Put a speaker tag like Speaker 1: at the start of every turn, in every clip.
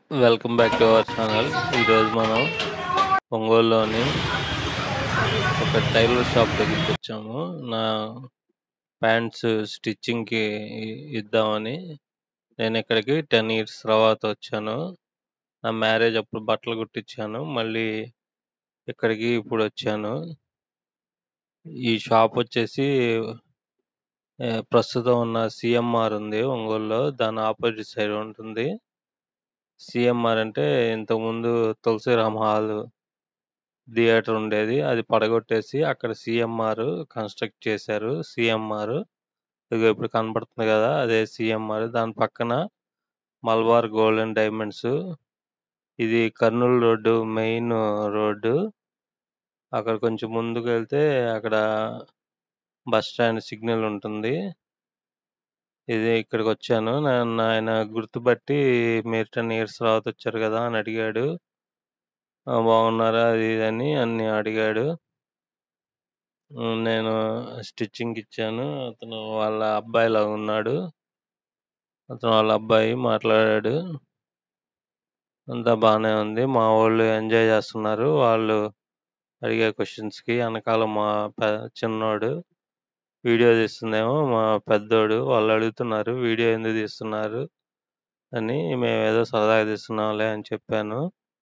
Speaker 1: welcome back to our channel ఈరోజు మనం ఒంగోలులోని ఒక టైలర్ షాప్ దగ్గరికి వచ్చాము నా ప్యాంట్స్ స్టిచ్చింగ్కి ఇద్దామని నేను ఇక్కడికి టెన్ ఇయర్స్ తర్వాత వచ్చాను నా మ్యారేజ్ అప్పుడు బట్టలు కుట్టించాను మళ్ళీ ఇక్కడికి ఇప్పుడు వచ్చాను ఈ షాప్ వచ్చేసి ఆ, ప్రస్తుతం ఉన్న సిఎంఆర్ ఉంది ఒంగోలులో దాని ఆపోజిట్ సైడ్ ఉంటుంది సిఎంఆర్ అంటే ఇంతకుముందు తులసిరామ్ హాల్ థియేటర్ ఉండేది అది పడగొట్టేసి అక్కడ సిఎంఆర్ కన్స్ట్రక్ట్ చేశారు సిఎంఆర్ ఇదిగో ఇప్పుడు కనబడుతుంది కదా అదే సిఎంఆర్ దాని పక్కన మల్బార్ గోల్డ్ అండ్ డైమండ్స్ ఇది కర్నూలు రోడ్డు మెయిన్ రోడ్డు అక్కడ కొంచెం ముందుకు వెళ్తే అక్కడ బస్ స్టాండ్ సిగ్నల్ ఉంటుంది ఇది ఇక్కడికి వచ్చాను నన్ను ఆయన గుర్తుపట్టి మీరు టెన్ ఇయర్స్ తర్వాత వచ్చారు కదా అని అడిగాడు "ఆ, బాగున్నారా అది ఇది అని అన్ని అడిగాడు ఉమ్, నేను స్టిచ్చింగ్ ఇచ్చాను అతను వాళ్ళ అబ్బాయి లాగా ఉన్నాడు అతను వాళ్ళ అబ్బాయి మాట్లాడాడు అంతా బాగానే ఉంది మా వాళ్ళు ఎంజాయ్ చేస్తున్నారు వాళ్ళు అడిగే క్వశ్చన్స్కి వెనకాల మా పె చిన్నోడు వీడియో తీస్తుందేమో మా పెద్దోడు వాళ్ళు అడుగుతున్నారు వీడియో ఎందుకు తీస్తున్నారు అని మేము ఏదో సరదాగా తీస్తున్నాంలే అని చెప్పాను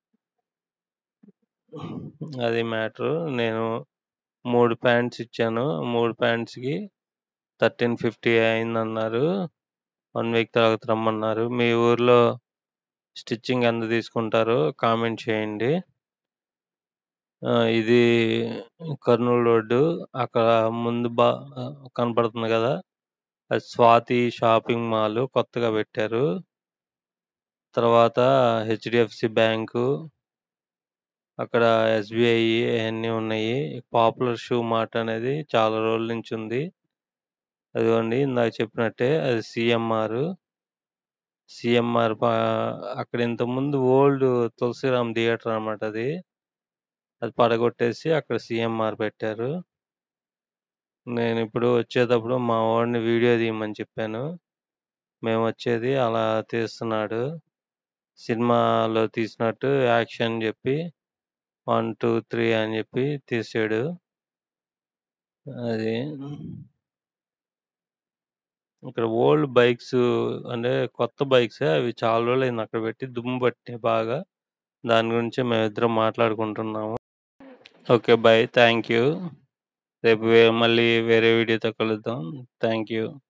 Speaker 1: అది మ్యాటర్ నేను మూడు ప్యాంట్స్ ఇచ్చాను మూడు ప్యాంట్స్కి థర్టీన్ ఫిఫ్టీ అయిందన్నారు వన్ వీక్ తర్వాత రమ్మన్నారు మీ ఊర్లో స్టిచ్చింగ్ ఎంత తీసుకుంటారో కామెంట్ చేయండి ఆ, ఇది కర్నూలు రోడ్డు అక్కడ ముందు బా కనపడుతుంది కదా అది స్వాతి షాపింగ్ మాల్ కొత్తగా పెట్టారు తర్వాత హెచ్డిఎఫ్సి బ్యాంకు అక్కడ ఎస్బిఐ అవన్నీ ఉన్నాయి పాపులర్ షూ మార్ట్ అనేది చాలా రోజుల నుంచి ఉంది అదిగోండి ఇందాక చెప్పినట్టే అది సిఎంఆర్ సిఎంఆర్ అక్కడ ఇంతకుముందు ఓల్డ్ తులసిరామ్ థియేటర్ అన్నమాట అది అది పడగొట్టేసి అక్కడ సిఎంఆర్ పెట్టారు నేను ఇప్పుడు వచ్చేటప్పుడు మా వాడిని వీడియో తీయమని చెప్పాను మేము వచ్చేది అలా తీస్తున్నాడు సినిమాలో తీసినట్టు యాక్షన్ చెప్పి వన్ టూ త్రీ అని చెప్పి తీసాడు అది ఇక్కడ ఓల్డ్ బైక్స్ అంటే కొత్త బైక్స్ అవి చాలా రోజులు అయింది అక్కడ పెట్టి దుమ్ము పట్టే బాగా దాని గురించి మేమిద్దరం మాట్లాడుకుంటున్నాము ఓకే బాయ్ థ్యాంక్ యూ రేపు వే- మళ్ళీ వేరే వీడియోతో కలుద్దాం థ్యాంక్ యూ